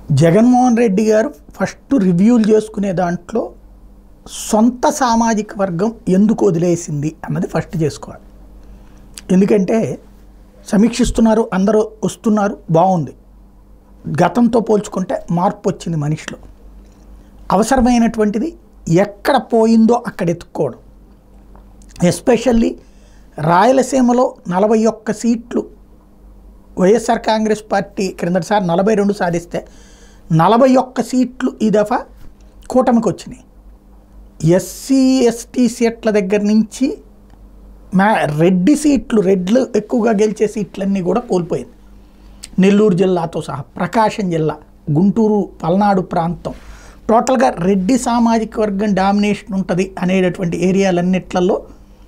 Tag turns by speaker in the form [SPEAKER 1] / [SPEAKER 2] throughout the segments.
[SPEAKER 1] జగన్మోహన్ రెడ్డి గారు ఫస్ట్ రివ్యూలు చేసుకునే దాంట్లో సొంత సామాజిక వర్గం ఎందుకు వదిలేసింది అన్నది ఫస్ట్ చేసుకోవాలి ఎందుకంటే సమీక్షిస్తున్నారు అందరూ వస్తున్నారు బాగుంది గతంతో పోల్చుకుంటే మార్పు వచ్చింది మనిషిలో అవసరమైనటువంటిది ఎక్కడ పోయిందో అక్కడ ఎత్తుక్కోవడం ఎస్పెషల్లీ రాయలసీమలో నలభై ఒక్క సీట్లు వైఎస్ఆర్ కాంగ్రెస్ పార్టీ క్రిందటిసారి నలభై రెండు సాధిస్తే నలభై ఒక్క సీట్లు ఈ దఫా కూటమికి వచ్చినాయి ఎస్సీ ఎస్టీ సీట్ల దగ్గర నుంచి మా రెడ్డి సీట్లు రెడ్లు ఎక్కువగా గెలిచే సీట్లన్నీ కూడా కోల్పోయింది నెల్లూరు జిల్లాతో సహా ప్రకాశం జిల్లా గుంటూరు పల్నాడు ప్రాంతం టోటల్గా రెడ్డి సామాజిక వర్గం డామినేషన్ ఉంటుంది అనేటటువంటి ఏరియాలన్నిట్లలో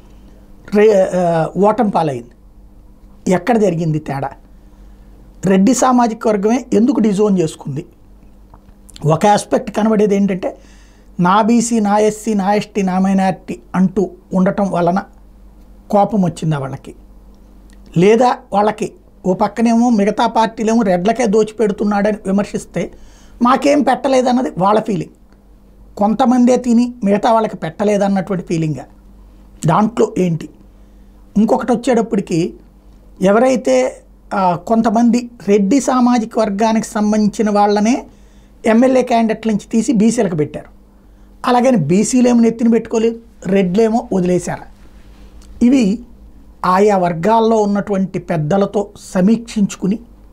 [SPEAKER 1] రే ఆ, ఓటమి పాలైంది ఎక్కడ జరిగింది తేడా రెడ్డి సామాజిక వర్గమే ఎందుకు డిజోన్ చేసుకుంది ఒక ఆస్పెక్ట్ కనబడేది ఏంటంటే నా బీసీ నా ఎస్సీ నా ఎస్టీ నా మైనారిటీ అంటూ ఉండటం వలన కోపం వచ్చిందా వాళ్ళకి లేదా వాళ్ళకి ఓ పక్కనేమో మిగతా పార్టీలేమో రెడ్లకే దోచిపెడుతున్నాడని విమర్శిస్తే మాకేం పెట్టలేదన్నది వాళ్ళ ఫీలింగ్ కొంతమందే తిని మిగతా వాళ్ళకి పెట్టలేదన్నటువంటి ఫీలింగా దాంట్లో ఏంటి ఇంకొకటి వచ్చేటప్పటికి ఎవరైతే ఆ, కొంతమంది రెడ్డి సామాజిక వర్గానికి సంబంధించిన వాళ్ళనే ఎమ్మెల్యే క్యాండిడేట్ల నుంచి తీసి బీసీలకు పెట్టారు అలాగని బీసీలేమో నెత్తిన పెట్టుకోలేదు రెడ్లేమో వదిలేశారు ఇవి ఆయా వర్గాల్లో ఉన్నటువంటి పెద్దలతో సమీక్షించుకుని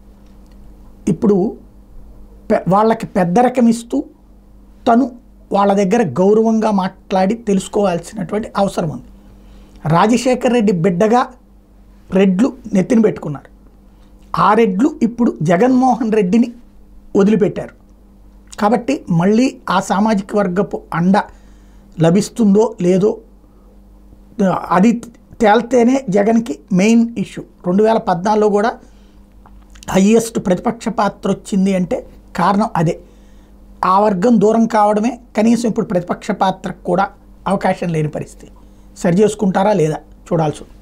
[SPEAKER 1] ఇప్పుడు పె- వాళ్ళకి పెద్దరకం ఇస్తూ తను వాళ్ళ దగ్గర గౌరవంగా మాట్లాడి తెలుసుకోవాల్సినటువంటి అవసరం ఉంది రాజశేఖర్ రెడ్డి బిడ్డగా రెడ్లు నెత్తిన పెట్టుకున్నారు ఆ రెడ్లు ఇప్పుడు జగన్మోహన్ రెడ్డిని వదిలిపెట్టారు కాబట్టి మళ్ళీ ఆ సామాజిక వర్గపు అండ లభిస్తుందో లేదో అది తేల్తేనే జగన్కి మెయిన్ ఇష్యూ రెండు వేల పద్నాలుగులో కూడా హయ్యెస్ట్ ప్రతిపక్ష పాత్ర వచ్చింది అంటే కారణం అదే ఆ వర్గం దూరం కావడమే కనీసం ఇప్పుడు ప్రతిపక్ష పాత్రకు కూడా అవకాశం లేని పరిస్థితి సరి చేసుకుంటారా లేదా చూడాల్సి ఉంది